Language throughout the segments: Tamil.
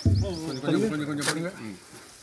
கொஞ்சம் கொஞ்சம் கொஞ்சம் கொஞ்சம் போடுங்க ம்.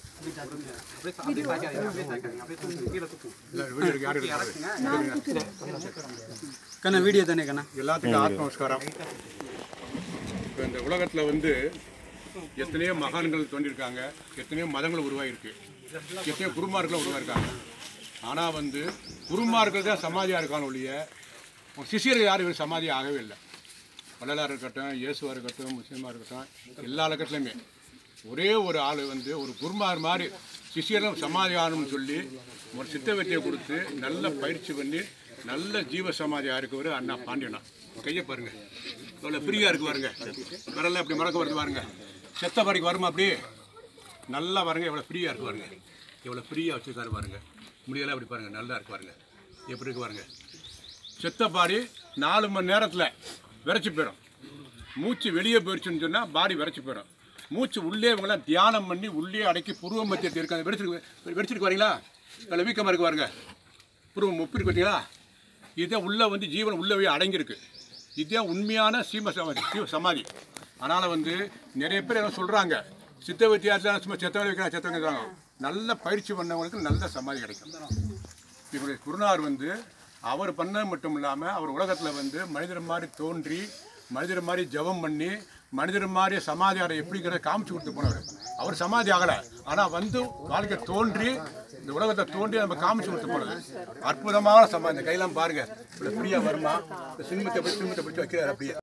இல்ல, வீடியோ இருக்கு, யாரும் இருக்காது. கண்ணா வீடியோ தானே கண்ணா எல்லாத்துக்கும் ஆத்ம நமஸ்காரம் இப்போ இந்த உலகத்தில் வந்து எத்தனையோ மகான்கள் தோன்றியிருக்காங்க எத்தனையோ மதங்கள் உருவாகிருக்கு எத்தனையோ குருமார்கள் உருவாயிருக்காங்க ஆனால் வந்து குருமார்கள் தான் சமாதியாக இருக்கான ஒழிய சிஷியர்கள் யாரும் இவர் சமாதி ஆகவே இல்லை வள்ளலார் இருக்கட்டும் இயேசுவாக இருக்கட்டும் முஸ்லீமாக இருக்கட்டும் எல்லா இலக்கத்துலையுமே ஒரே ஒரு ஆள் வந்து ஒரு குருமார் மாதிரி சிஷியரும் சமாதி ஆகணும்னு சொல்லி ஒரு சித்த வெற்றியை கொடுத்து நல்ல பயிற்சி பண்ணி நல்ல ஜீவ சமாதியாக இருக்கவர் அண்ணா பாண்டியனா கையை பாருங்க எவ்வளோ ஃப்ரீயாக இருக்கு பாருங்க வரல அப்படி மறக்க வருது பாருங்க செத்த பாடிக்கு வருமா அப்படி நல்லா பாருங்க எவ்வளோ ஃப்ரீயாக இருக்கு பாருங்க எவ்வளோ ஃப்ரீயாக வச்சுருக்காரு பாருங்க முடியெல்லாம் அப்படி பாருங்க நல்லா இருக்கு பாருங்க எப்படி இருக்கு பாருங்க செத்த பாடி நாலு மணி நேரத்தில் விரைச்சி போயிடும் மூச்சு வெளியே போயிடுச்சுன்னு சொன்னால் பாடி விரைச்சி போயிடும் மூச்சு உள்ளே இவங்களாம் தியானம் பண்ணி உள்ளே அடக்கி புருவ மத்தியத்தை இருக்காங்க வெடிச்சிருக்கு வெடிச்சிருக்கு வரீங்களா அதில் வீக்கமாக இருக்கு பாருங்க புருவம் முப்பி இருக்கு பார்த்தீங்களா இதுதான் உள்ளே வந்து ஜீவன் உள்ளவே அடங்கியிருக்கு இதுதான் உண்மையான சீம சமாதி சீவ சமாதி அதனால் வந்து நிறைய பேர் என்ன சொல்கிறாங்க சித்த வித்தியாசம் சும்மா செத்தவங்க வைக்கிறாங்க செத்தவங்க வைக்கிறாங்க நல்ல பயிற்சி பண்ணவங்களுக்கு நல்ல சமாதி கிடைக்கும் இவருடைய குருநார் வந்து அவர் பண்ணது மட்டும் இல்லாமல் அவர் உலகத்தில் வந்து மனிதர் மாதிரி தோன்றி மனிதர் மாதிரி ஜெபம் பண்ணி மனிதர் மாதிரி சமாதி ஆட எப்படிங்கிறத காமிச்சு கொடுத்து போனவர் அவர் சமாதி ஆகலை ஆனால் வந்து வாழ்க்கை தோன்றி இந்த உலகத்தை தோன்றி நம்ம காமிச்சு கொடுத்து போனது அற்புதமான சமாதி இந்த கையெல்லாம் பாருங்க இப்படி ஃப்ரீயாக வருமா இந்த சிம்மத்தை பிடிச்சி சிம்மத்தை பிடிச்சி வைக்கிறார் அப்படியே